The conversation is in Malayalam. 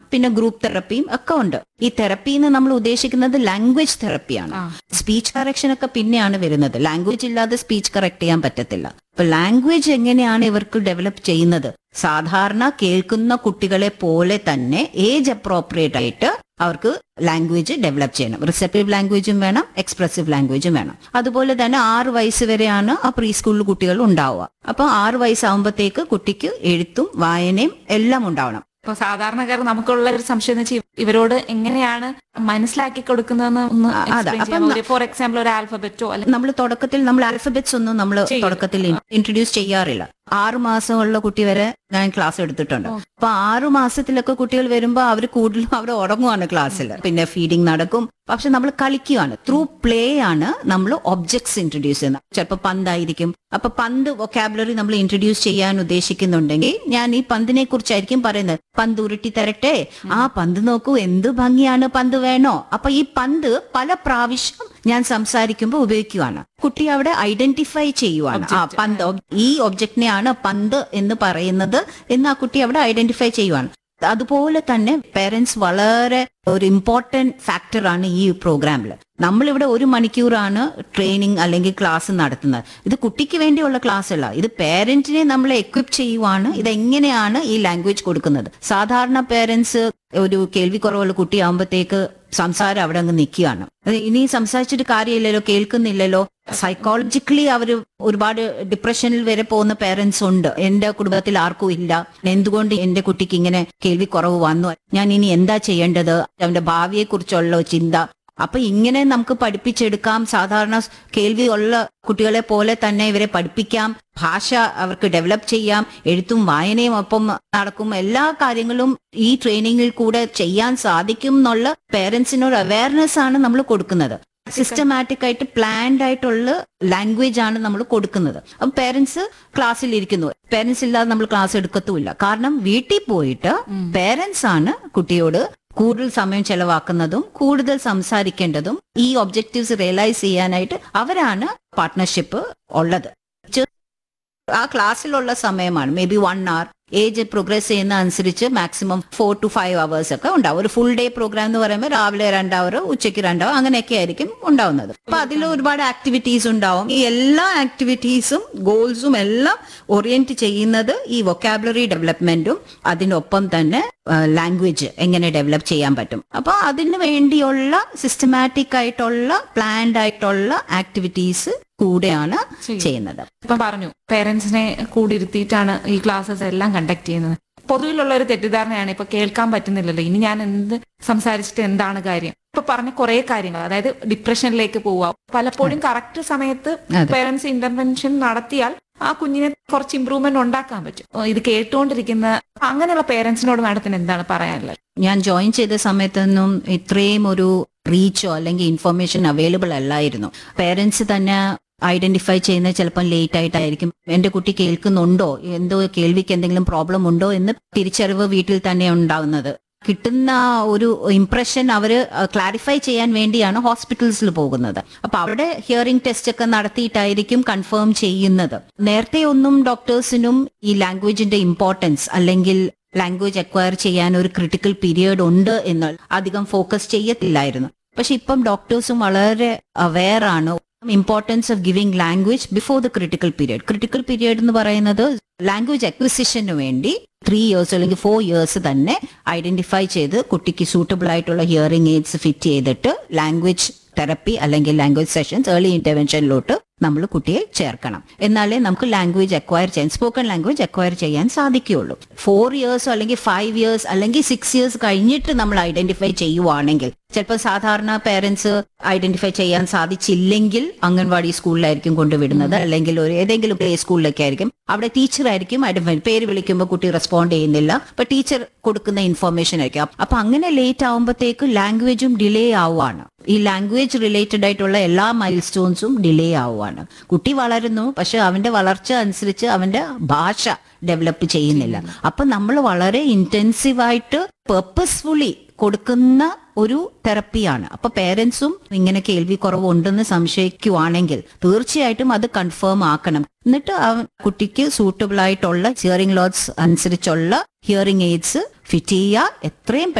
പിന്നെ ഗ്രൂപ്പ് തെറപ്പിയും ഒക്കെ ഉണ്ട് ഈ തെറപ്പി എന്ന് നമ്മൾ ഉദ്ദേശിക്കുന്നത് ലാംഗ്വേജ് തെറപ്പിയാണ് സ്പീച്ച് കറക്ഷൻ ഒക്കെ പിന്നെയാണ് വരുന്നത് ലാംഗ്വേജ് ഇല്ലാതെ സ്പീച്ച് കറക്റ്റ് ചെയ്യാൻ പറ്റത്തില്ല അപ്പൊ ലാംഗ്വേജ് എങ്ങനെയാണ് ഇവർക്ക് ഡെവലപ്പ് ചെയ്യുന്നത് സാധാരണ കേൾക്കുന്ന കുട്ടികളെ പോലെ തന്നെ ഏജ് അപ്രോപ്രിയേറ്റ് ആയിട്ട് അവർക്ക് ലാംഗ്വേജ് ഡെവലപ്പ് ചെയ്യണം റിസപ്റ്റീവ് ലാംഗ്വേജും വേണം എക്സ്പ്രസീവ് ലാംഗ്വേജും വേണം അതുപോലെ തന്നെ ആറ് വയസ്സ് വരെയാണ് ആ പ്രീ സ്കൂളിൽ കുട്ടികൾ ഉണ്ടാവുക അപ്പൊ ആറ് വയസ്സാകുമ്പോഴത്തേക്ക് കുട്ടിക്ക് എഴുത്തും വായനയും എല്ലാം ഉണ്ടാവണം ഇപ്പൊ സാധാരണക്കാർ നമുക്കുള്ള ഒരു സംശയം എന്ന് വെച്ചാൽ ഇവരോട് എങ്ങനെയാണ് മനസ്സിലാക്കി കൊടുക്കുന്നതെന്ന് ഒന്ന് ആ, അതാ. അപ്പം ഫോർ എക്സാമ്പിൾ ഒരു ആൽഫബറ്റോ അല്ലെങ്കിൽ നമ്മൾ തുടക്കത്തിൽ നമ്മൾ ആൽഫബറ്റ്സ് ഒന്നും നമ്മൾ ചെയ്യില്ല. തുടക്കത്തിൽ ഇൻട്രൊഡ്യൂസ് ചെയ്യാറില്ല ആറു മാസമുള്ള കുട്ടി വരെ ഞാൻ ക്ലാസ് എടുത്തിട്ടുണ്ട് അപ്പൊ ആറു മാസത്തിലൊക്കെ കുട്ടികൾ വരുമ്പോ അവർ കൂടുതലും അവർ ഉറങ്ങുവാണ് ക്ലാസ്സിൽ പിന്നെ ഫീഡിങ് നടക്കും പക്ഷെ നമ്മൾ കളിക്കുകയാണ് ത്രൂ പ്ലേ ആണ് നമ്മൾ ഒബ്ജക്ട്സ് ഇൻട്രൊഡ്യൂസ് ചെയ്യുന്നത് ചിലപ്പോൾ പന്തായിരിക്കും അപ്പൊ പന്ത് വൊക്കാബുലറി നമ്മൾ ഇൻട്രൊഡ്യൂസ് ചെയ്യാൻ ഉദ്ദേശിക്കുന്നുണ്ടെങ്കിൽ ഞാൻ ഈ പന്തിനെ കുറിച്ചായിരിക്കും പറയുന്നത് പന്ത് ഉരുട്ടി തരട്ടെ ആ പന്ത് നോക്കൂ എന്ത് ഭംഗിയാണ് പന്ത് വേണോ അപ്പൊ ഈ പന്ത് പല പ്രാവശ്യം ഞാൻ സംസാരിക്കുമ്പോൾ ഉപയോഗിക്കുവാണ് കുട്ടി അവിടെ ഐഡന്റിഫൈ ചെയ്യുവാണ് ആ പന്ത് ob- ഈ ഒബ്ജക്റ്റിനെയാണ് പന്ത് എന്ന് പറയുന്നത് എന്ന് ആ കുട്ടി അവിടെ ഐഡന്റിഫൈ ചെയ്യുവാണ് അതുപോലെ തന്നെ പേരൻസ് വളരെ ഒരു ഇമ്പോർട്ടന്റ് ഫാക്ടറാണ് ഈ പ്രോഗ്രാമിൽ നമ്മളിവിടെ ഒരു മണിക്കൂറാണ് ട്രെയിനിങ് അല്ലെങ്കിൽ ക്ലാസ് നടത്തുന്നത് ഇത് കുട്ടിക്ക് വേണ്ടിയുള്ള ക്ലാസ് അല്ല ഇത് പേരന്റിനെ നമ്മൾ എക്വിപ്പ് ചെയ്യുവാണ് ഇത് എങ്ങനെയാണ് ഈ ലാംഗ്വേജ് കൊടുക്കുന്നത് സാധാരണ പേരൻസ് ഒരു കേൾവി കുറവുള്ള കുട്ടിയാകുമ്പോഴത്തേക്ക് സംസാരം അവിടെ അങ്ങ് നിൽക്കുകയാണ് അത് ഇനി സംസാരിച്ചിട്ട് കാര്യമില്ലല്ലോ കേൾക്കുന്നില്ലല്ലോ സൈക്കോളജിക്കലി അവർ ഒരുപാട് ഡിപ്രഷനിൽ വരെ പോകുന്ന പേരൻസ് ഉണ്ട് എന്റെ കുടുംബത്തിൽ ആർക്കും ഇല്ല എന്തുകൊണ്ട് എന്റെ കുട്ടിക്ക് ഇങ്ങനെ കേൾവി കുറവ് വന്നു ഞാൻ ഇനി എന്താ ചെയ്യേണ്ടത് അവന്റെ ഭാവിയെ കുറിച്ചുള്ള ചിന്ത അപ്പൊ ഇങ്ങനെ നമുക്ക് പഠിപ്പിച്ചെടുക്കാം സാധാരണ കേൾവി ഉള്ള കുട്ടികളെ പോലെ തന്നെ ഇവരെ പഠിപ്പിക്കാം ഭാഷ അവർക്ക് ഡെവലപ്പ് ചെയ്യാം എഴുത്തും വായനയും ഒപ്പം നടക്കും എല്ലാ കാര്യങ്ങളും ഈ ട്രെയിനിങ്ങിൽ കൂടെ ചെയ്യാൻ സാധിക്കും എന്നുള്ള പേരൻസിനൊരു അവയർനെസ് ആണ് നമ്മൾ കൊടുക്കുന്നത് സിസ്റ്റമാറ്റിക് ആയിട്ട് പ്ലാൻഡ് ആയിട്ടുള്ള ലാംഗ്വേജ് ആണ് നമ്മൾ കൊടുക്കുന്നത് അപ്പം പേരൻസ് ക്ലാസ്സിൽ ഇരിക്കുന്നു പേരൻസ് ഇല്ലാതെ നമ്മൾ ക്ലാസ് എടുക്കത്തുമില്ല കാരണം വീട്ടിൽ പോയിട്ട് പേരൻസ് ആണ് കുട്ടിയോട് കൂടുതൽ സമയം ചെലവാക്കുന്നതും കൂടുതൽ സംസാരിക്കേണ്ടതും ഈ ഒബ്ജക്റ്റീവ്സ് റിയലൈസ് ചെയ്യാനായിട്ട് അവരാണ് പാർട്ട്ണർഷിപ്പ് ഉള്ളത് ചെ- ആ ക്ലാസ്സിലുള്ള സമയമാണ് maybe one hour age progress ചെയ്യുന്ന അനുസരിച്ച് maximum four to five hours ഒക്കെ ഉണ്ടാവും ഒരു ഫുൾ ഡേ പ്രോഗ്രാം എന്ന് പറയുമ്പോൾ രാവിലെ രണ്ട് അവർ ഉച്ചയ്ക്ക് രണ്ട് അവർ അങ്ങനെയൊക്കെ ആയിരിക്കും ഉണ്ടാവുന്നത് അപ്പൊ അതിൽ ഒരുപാട് ആക്ടിവിറ്റീസ് ഉണ്ടാവും ഈ എല്ലാ ആക്ടിവിറ്റീസും ഗോൾസും എല്ലാം ഓറിയന്റ് ചെയ്യുന്നത് ഈ വൊക്കാബുലറി ഡെവലപ്മെന്റും അതിനൊപ്പം തന്നെ ലാംഗ്വേജ് എങ്ങനെ ഡെവലപ്പ് ചെയ്യാൻ പറ്റും അപ്പൊ അതിന് വേണ്ടിയുള്ള സിസ്റ്റമാറ്റിക് ആയിട്ടുള്ള പ്ലാൻഡ് ആയിട്ടുള്ള ആക്ടിവിറ്റീസ് കൂടെയാണ് ചെയ്യുന്നത് ഇപ്പൊ പറഞ്ഞു പേരൻസിനെ കൂടിയിരുത്തിയിട്ടാണ് ഈ ക്ലാസ്സസ് എല്ലാം കണ്ടക്ട് ചെയ്യുന്നത് പൊതുവിലുള്ള ഒരു തെറ്റിദ്ധാരണയാണ് ഇപ്പൊ കേൾക്കാൻ പറ്റുന്നില്ലല്ലോ ഇനി ഞാൻ എന്ത് സംസാരിച്ചിട്ട് എന്താണ് കാര്യം ഇപ്പൊ പറഞ്ഞ കുറെ കാര്യങ്ങൾ അതായത് ഡിപ്രഷനിലേക്ക് പോവുക പലപ്പോഴും കറക്റ്റ് സമയത്ത് അതെ. പേരൻസ് ഇന്റർവെൻഷൻ നടത്തിയാൽ ആ കുഞ്ഞിനെ കുറച്ച് ഇമ്പ്രൂവ്മെന്റ് ഉണ്ടാക്കാൻ പറ്റും ഓ, ഇത് കേട്ടുകൊണ്ടിരിക്കുന്ന അങ്ങനെയുള്ള പേരൻസിനോട് മാഡത്തിന് എന്താണ് പറയാനുള്ളത് ഞാൻ ജോയിൻ ചെയ്ത സമയത്തൊന്നും ഇത്രയും ഒരു റീച്ചോ അല്ലെങ്കിൽ ഇൻഫർമേഷൻ അവൈലബിൾ അല്ലായിരുന്നു പേരൻസ് തന്നെ ഐഡന്റിഫൈ ചെയ്യുന്നത് ചിലപ്പോൾ ലേറ്റ് ആയിട്ടായിരിക്കും എന്റെ കുട്ടി കേൾക്കുന്നുണ്ടോ എന്തോ കേൾവിക്ക് എന്തെങ്കിലും പ്രോബ്ലം ഉണ്ടോ എന്ന് തിരിച്ചറിവ് വീട്ടിൽ തന്നെ ഉണ്ടാവുന്നത് കിട്ടുന്ന ഒരു ഇംപ്രഷൻ അവര് ക്ലാരിഫൈ ചെയ്യാൻ വേണ്ടിയാണ് ഹോസ്പിറ്റൽസിൽ പോകുന്നത് അപ്പൊ അവിടെ ഹിയറിംഗ് ടെസ്റ്റ് ഒക്കെ നടത്തിയിട്ടായിരിക്കും കൺഫേം ചെയ്യുന്നത് നേരത്തെ ഒന്നും ഡോക്ടേഴ്സിനും ഈ ലാംഗ്വേജിന്റെ ഇമ്പോർട്ടൻസ് അല്ലെങ്കിൽ ലാംഗ്വേജ് അക്വയർ ചെയ്യാൻ ഒരു ക്രിട്ടിക്കൽ പീരിയഡ് ഉണ്ട് എന്ന് അധികം ഫോക്കസ് ചെയ്യത്തില്ലായിരുന്നു പക്ഷെ ഇപ്പം ഡോക്ടേഴ്സും വളരെ അവെയർ ആണ് importance of giving language before the critical period critical period എന്ന് പറയുന്നത് ലാംഗ്വേജ് അക്വിസിഷന് വേണ്ടി ത്രീ ഇയേഴ്സ് അല്ലെങ്കിൽ ഫോർ ഇയേഴ്സ് തന്നെ ഐഡന്റിഫൈ ചെയ്ത് കുട്ടിക്ക് സൂട്ടബിൾ ആയിട്ടുള്ള ഹിയറിംഗ് എയ്ഡ്സ് ഫിറ്റ് ചെയ്തിട്ട് ലാംഗ്വേജ് തെറപ്പി അല്ലെങ്കിൽ ലാംഗ്വേജ് സെഷൻസ് ഏർലി ഇന്റർവെൻഷനിലോട്ട് നമ്മൾ കുട്ടിയെ ചേർക്കണം എന്നാലേ നമുക്ക് ലാംഗ്വേജ് അക്വയർ ചെയ്യാൻ സ്പോക്കൺ ലാംഗ്വേജ് അക്വയർ ചെയ്യാൻ സാധിക്കുകയുള്ളൂ ഫോർ ഇയേഴ്സോ അല്ലെങ്കിൽ ഫൈവ് ഇയേഴ്സ് അല്ലെങ്കിൽ സിക്സ് ഇയേഴ്സ് കഴിഞ്ഞിട്ട് നമ്മൾ ഐഡന്റിഫൈ ചെയ്യുവാണെങ്കിൽ ചിലപ്പോൾ സാധാരണ പേരൻസ് ഐഡന്റിഫൈ ചെയ്യാൻ സാധിച്ചില്ലെങ്കിൽ അംഗൻവാടി സ്കൂളിലായിരിക്കും കൊണ്ടുവിടുന്നത് അല്ലെങ്കിൽ ഒരു ഏതെങ്കിലും പ്ലേ സ്കൂളിലൊക്കെ ആയിരിക്കും അവിടെ ടീച്ചർ ആയിരിക്കും ഐഡന്റിഫൈ പേര് വിളിക്കുമ്പോൾ കുട്ടി റെസ്പോണ്ട് ചെയ്യുന്നില്ല അപ്പൊ ടീച്ചർ കൊടുക്കുന്ന ഇൻഫർമേഷൻ ആയിരിക്കും അപ്പൊ അങ്ങനെ ലേറ്റ് ആവുമ്പോഴത്തേക്ക് ലാംഗ്വേജും ഡിലേ ആവുകയാണ് ഈ ലാംഗ്വേജ് റിലേറ്റഡ് ആയിട്ടുള്ള എല്ലാ മൈൽ സ്റ്റോൺസും ഡിലേ ആവുകയാണ് കുട്ടി വളരുന്നു പക്ഷെ അവന്റെ വളർച്ച അനുസരിച്ച് അവന്റെ ഭാഷ ഡെവലപ്പ് ചെയ്യുന്നില്ല അപ്പൊ നമ്മൾ വളരെ ഇന്റൻസീവായിട്ട് പെർപ്പസ്ഫുള്ളി കൊടുക്കുന്ന ഒരു തെറപ്പിയാണ് അപ്പൊ പേരൻസും ഇങ്ങനെ കേൾവി കുറവുണ്ടെന്ന് സംശയിക്കുവാണെങ്കിൽ തീർച്ചയായിട്ടും അത് കൺഫേം ആക്കണം എന്നിട്ട് ആ കുട്ടിക്ക് സൂട്ടബിൾ ആയിട്ടുള്ള ഹിയറിംഗ് ലോഡ്സ് അനുസരിച്ചുള്ള ഹിയറിംഗ് എയ്ഡ്സ് ഫിറ്റ് ചെയ്യുക എത്രയും